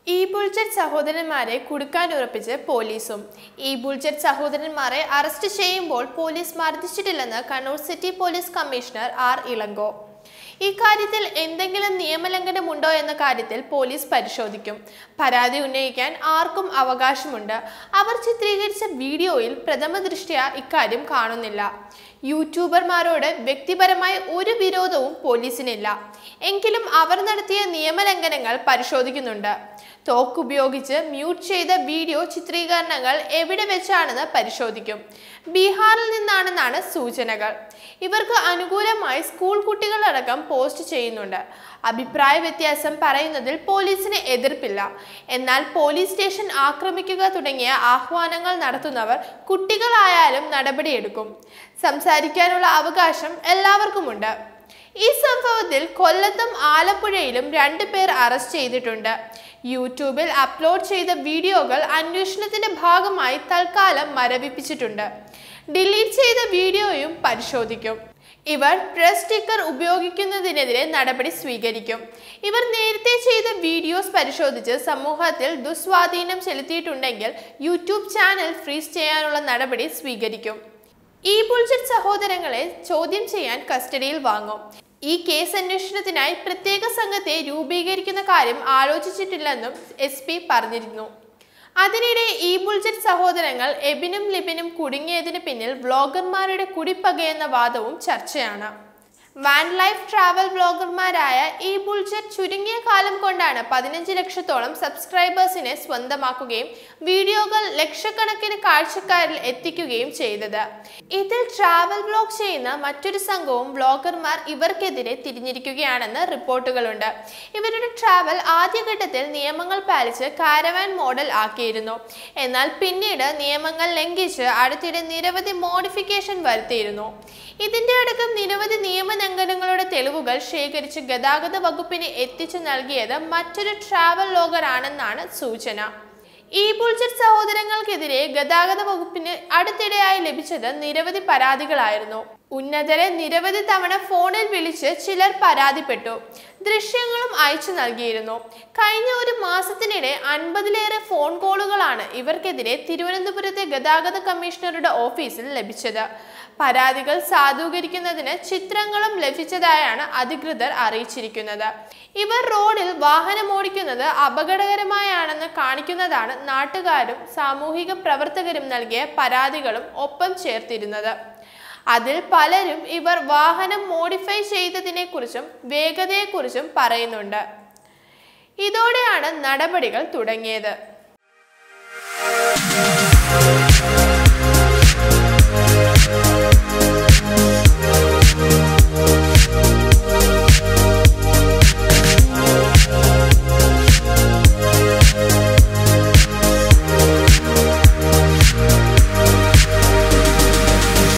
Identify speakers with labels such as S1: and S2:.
S1: ഈ ബുൾജറ്റ് സഹോദരന്മാരെ കുടുക്കാൻ ഉറപ്പിച്ച് പോലീസും ഈ ബുൾജറ്റ് സഹോദരന്മാരെ അറസ്റ്റ് ചെയ്യുമ്പോൾ പോലീസ് മർദ്ദിച്ചിട്ടില്ലെന്ന് Kannur city police commissioner R Ilango ഇക്കാര്യത്തിൽ എന്തെങ്കിലും നിയമലംഘനമുണ്ടോ എന്ന കാര്യത്തിൽ പോലീസ് പരിശോധിക്കും പരാതി ഉന്നയിക്കാൻ ആർക്കും അവകാശമുണ്ട് അവർ ചിത്രീകരിച്ച വീഡിയോയിൽ പ്രഥമ ദൃഷ്ട്യാ ഇക്കാര്യം കാണുന്നില്ല യൂട്യൂബർമാരോട് വ്യക്തിപരമായ ഒരു വിരോധവും പോലീസിനില്ല എങ്കിലും അവർ നടത്തിയ നിയമലംഘനങ്ങൾ പരിശോധിക്കുന്നുണ്ട് തോക്ക് ഉപയോഗിച്ച് മ്യൂട്ട് ചെയ്ത വീഡിയോ ചിത്രീകരണങ്ങൾ എവിടെ വെച്ചാണെന്ന് പരിശോധിക്കും ബീഹാറിൽ നിന്നാണെന്നാണ് സൂചനകൾ ഇവർക്ക് അനുകൂലമായി സ്കൂൾ കുട്ടികളടക്കം പോസ്റ്റ് ചെയ്യുന്നുണ്ട് അഭിപ്രായ വ്യത്യാസം പറയുന്നതിൽ പോലീസിന് എതിർപ്പില്ല എന്നാൽ പോലീസ് സ്റ്റേഷൻ ആക്രമിക്കുക തുടങ്ങിയ ആഹ്വാനങ്ങൾ നടത്തുന്നവർ കുട്ടികളായാലും നടപടിയെടുക്കും സംസാരിക്കാനുള്ള അവകാശം എല്ലാവർക്കുമുണ്ട് ഈ സംഭവത്തിൽ കൊല്ലത്തും ആലപ്പുഴയിലും രണ്ടു പേർ അറസ്റ്റ് ചെയ്തിട്ടുണ്ട് യൂട്യൂബിൽ അപ്ലോഡ് ചെയ്ത വീഡിയോകൾ അന്വേഷണത്തിന്റെ ഭാഗമായി തൽക്കാലം മരവിപ്പിച്ചിട്ടുണ്ട് ഡിലീറ്റ് ചെയ്ത വീഡിയോയും പരിശോധിക്കും ഇവർ പ്രസ് സ്റ്റിക്കർ ഉപയോഗിക്കുന്നതിനെതിരെ നടപടി സ്വീകരിക്കും ഇവർ നേരത്തെ ചെയ്ത വീഡിയോസ് പരിശോധിച്ച് സമൂഹത്തിൽ ദുസ്വാധീനം ചെലുത്തിയിട്ടുണ്ടെങ്കിൽ യൂട്യൂബ് ചാനൽ ഫ്രീസ് ചെയ്യാനുള്ള നടപടി സ്വീകരിക്കും ഈ ബുൾജറ്റ് സഹോദരങ്ങളെ ചോദ്യം ചെയ്യാൻ കസ്റ്റഡിയിൽ വാങ്ങും ഈ കേസ് അന്വേഷണത്തിനായി പ്രത്യേക സംഘത്തെ രൂപീകരിക്കുന്ന കാര്യം ആലോചിച്ചിട്ടില്ലെന്നും എസ് പി പറഞ്ഞിരുന്നു അതിനിടെ ഈ ബുൾജറ്റ് സഹോദരങ്ങൾ എബിനും ലിബിനും കുടുങ്ങിയതിന് പിന്നിൽ വ്ളോഗർമാരുടെ കുടിപ്പകയെന്ന വാദവും ചർച്ചയാണ് വാൻ ലൈഫ് ട്രാവൽ ബ്ലോഗർമാരായ ഈ ബുൾജറ്റ് ചുരുങ്ങിയ കാലം കൊണ്ടാണ് പതിനഞ്ച് ലക്ഷത്തോളം സബ്സ്ക്രൈബേഴ്സിനെ സ്വന്തമാക്കുകയും വീഡിയോകൾ ലക്ഷക്കണക്കിന് കാഴ്ചക്കാരിൽ എത്തിക്കുകയും ചെയ്തത് ഇതിൽ ട്രാവൽ ബ്ലോഗ് ചെയ്യുന്ന മറ്റൊരു സംഘവും ബ്ലോഗർമാർ ഇവർക്കെതിരെ തിരിഞ്ഞിരിക്കുകയാണെന്ന് റിപ്പോർട്ടുകളുണ്ട് ഇവരുടെ ട്രാവൽ ആദ്യഘട്ടത്തിൽ നിയമങ്ങൾ പാലിച്ച് കാരവാൻ മോഡൽ ആക്കിയിരുന്നു എന്നാൽ പിന്നീട് നിയമങ്ങൾ ലംഘിച്ച് അടുത്തിടെ നിരവധി മോഡിഫിക്കേഷൻ വരുത്തിയിരുന്നു ഇതിന്റെ അടക്കം നിരവധി നിയമലംഘനങ്ങളുടെ തെളിവുകൾ ശേഖരിച്ച് ഗതാഗത വകുപ്പിന് എത്തിച്ചു നൽകിയത് മറ്റൊരു ട്രാവൽ ലോഗറാണെന്നാണ് സൂചന ഈ ബുൾജറ്റ് സഹോദരങ്ങൾക്കെതിരെ ഗതാഗത വകുപ്പിന് അടുത്തിടെയായി ലഭിച്ചത് നിരവധി പരാതികളായിരുന്നു ഉന്നതരെ നിരവധി തവണ ഫോണിൽ വിളിച്ച് ചിലർ പരാതിപ്പെട്ടു ദൃശ്യങ്ങളും അയച്ചു നൽകിയിരുന്നു കഴിഞ്ഞ ഒരു മാസത്തിനിടെ അൻപതിലേറെ ഫോൺ കോളുകളാണ് ഇവർക്കെതിരെ തിരുവനന്തപുരത്തെ ഗതാഗത കമ്മീഷണറുടെ ഓഫീസിൽ ലഭിച്ചത് പരാതികൾ സാധൂകരിക്കുന്നതിന് ചിത്രങ്ങളും ലഭിച്ചതായാണ് അധികൃതർ അറിയിച്ചിരിക്കുന്നത് ഇവർ റോഡിൽ വാഹനം ഓടിക്കുന്നത് അപകടകരമായാണെന്ന് കാണിക്കുന്നതാണ് നാട്ടുകാരും സാമൂഹിക പ്രവർത്തകരും നൽകിയ പരാതികളും ഒപ്പം ചേർത്തിരുന്നത് അതിൽ പലരും ഇവർ വാഹനം മോഡിഫൈ ചെയ്തതിനെക്കുറിച്ചും വേഗതയെക്കുറിച്ചും പറയുന്നുണ്ട് ഇതോടെയാണ് നടപടികൾ തുടങ്ങിയത്